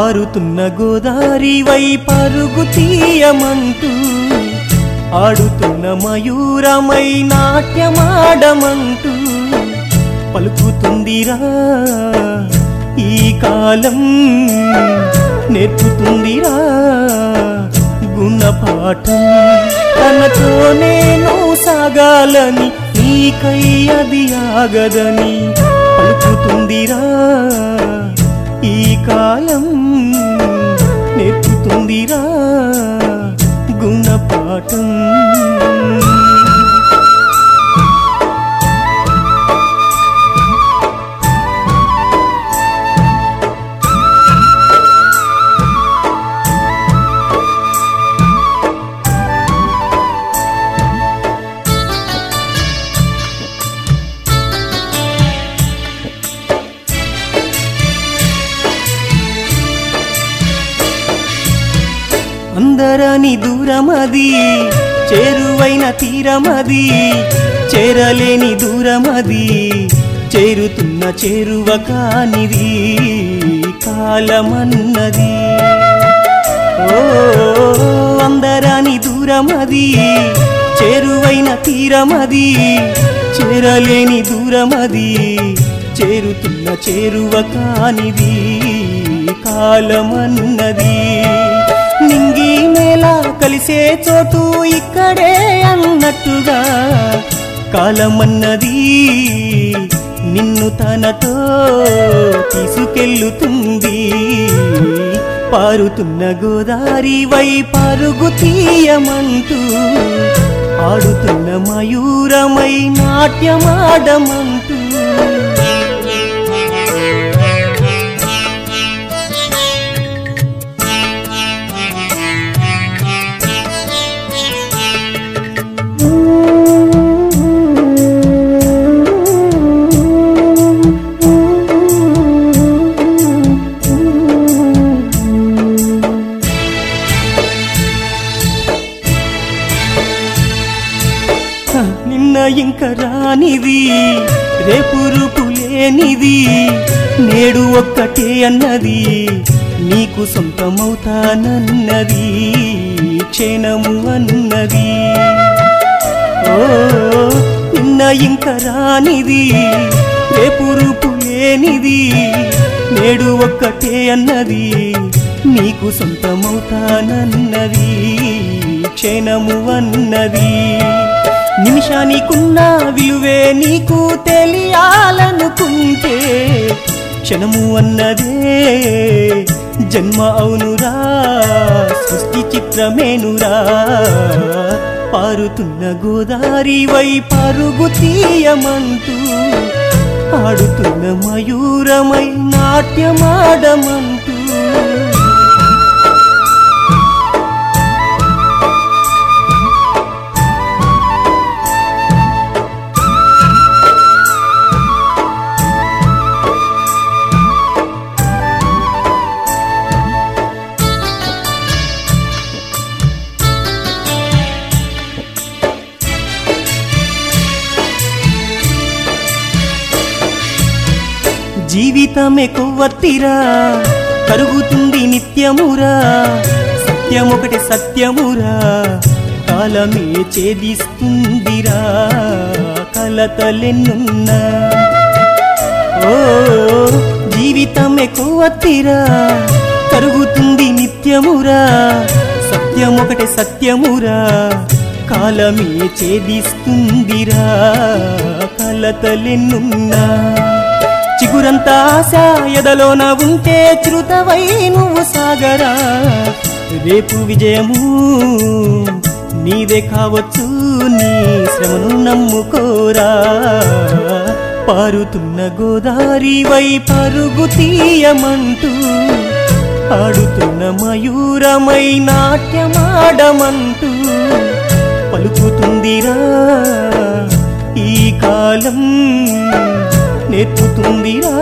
పారుతున్న గోదారి వై పరుగు తీయమంటూ ఆడుతున్న మయూరమై నాట్యమాడమంటూ పలుకుతుందిరా ఈ కాలం నేర్పుతుందిరా గుణపాఠం తనతో నేను సాగాలని నీకై అది ఆగదని పలుకుతుందిరా ఈ కాలం నేర్పుతుందిరా గుణపాఠం అందరని దూరమది చేరువైన తీరమది చేరలేని దూరమది చేరుతున్న చేరువ కానిది కాలమన్నది ఓ అందరాని దూరమది చేరువైన తీరమది చేరలేని దూరమది చేరుతున్న చేరువ కానిది కాలమన్నది నింగి నేల కలిసే చోటు ఇక్కడే అన్నట్టుగా కాలమన్నది నిన్ను తనతో తీసుకెళ్ళుతుంది పారుతున్న గోదారి వై పరుగు తీయమంటూ ఆడుతున్న మయూరమై నాట్యమాడమంటూ హ, నిన్న ఇంక రానిది రేపు రూపు లేనిది నేడు ఒక్కటే అన్నది నీకు సొంతమవుతానన్నది క్షణము అన్నది ఓ నిన్న ఇంక రానిది రేపు రూపు లేనిది నేడు ఒక్కటే అన్నది నీకు సొంతమవుతానన్నది క్షణము అన్నది నిమిషానికున్న విలువే నీకు తెలియాలనుకుంటే క్షణము అన్నదే జన్మ అవునురా సృష్టి చిత్రమేనురా పారుతున్న గోదారి వై పరుగు తీయమంటూ ఆడుతున్న మయూరమై నాట్యమాడమంటూ జీవితమే కొవ్వొత్తిరా కరుగుతుంది నిత్యమురా సత్యమొకటి సత్యమురా కాలమే ఛేదిస్తుందిరా కలతలెన్నున్నా ఓ జీవితమే కొవ్వొత్తిరా కరుగుతుంది నిత్యమురా సత్యమొకటి సత్యమురా కాలమే ఛేదిస్తుందిరా కలతలెన్నున్నా చిగురంతా ఆశ ఎదలోన ఉంటే చిరుతవై నువ్వు సాగరా రేపు విజయము నీదే కావచ్చు నీ శ్రమను నమ్ముకోరా పారుతున్న గోదారి వై పరుగు తీయమంటూ ఆడుతున్న మయూరమై నాట్యమాడమంటూ పలుకుతుందిరా ఈ కాలం నేర్పుతుందిరా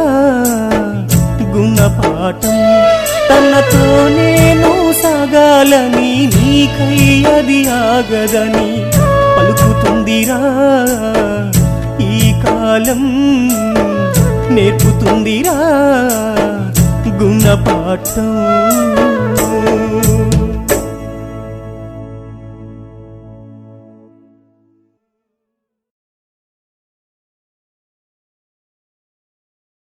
గుణపాఠం తనతో నేను సాగాలని నీకై అది ఆగదని పలుకుతుందిరా ఈ కాలం నేర్పుతుందిరా గుణ పాఠం